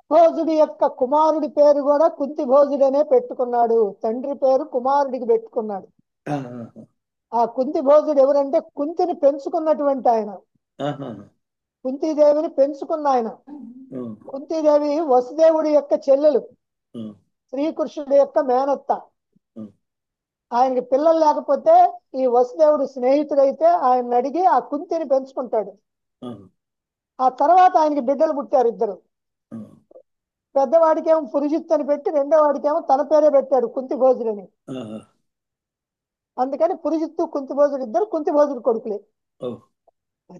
భోజుడి యొక్క కుమారుడి పేరు కూడా కుంతి భోజుడనే పెట్టుకున్నాడు తండ్రి పేరు కుమారుడికి పెట్టుకున్నాడు ఆహా. ఆ కుంతి భోజుడు ఎవరంటే కుంతిని పెంచుకున్నటువంటి ఆయన ఆహా. కుంతీదేవిని పెంచుకున్న ఆయన ఉమ్. కుంతీదేవి వసుదేవుడి యొక్క చెల్లెలు ఉమ్. శ్రీకృష్ణుడి యొక్క మేనత్త ఉమ్. ఆయనకి పిల్లలు లేకపోతే ఈ వసుదేవుడు స్నేహితుడైతే ఆయన అడిగి ఆ కుంతిని పెంచుకుంటాడు ఉమ్. ఆ తర్వాత ఆయనకి బిడ్డలు పుట్టారు ఇద్దరు ఉమ్. పెద్దవాడికేమో పురుజిత్ అని పెట్టి రెండో వాడికేమో తన పేరే పెట్టాడు కుంతి భోజుడని ఆహా. అందుకని పురుజిత్తు కుంతి భోజుడు ఇద్దరు కుంతి భోజుడు కొడుకులే ఓహో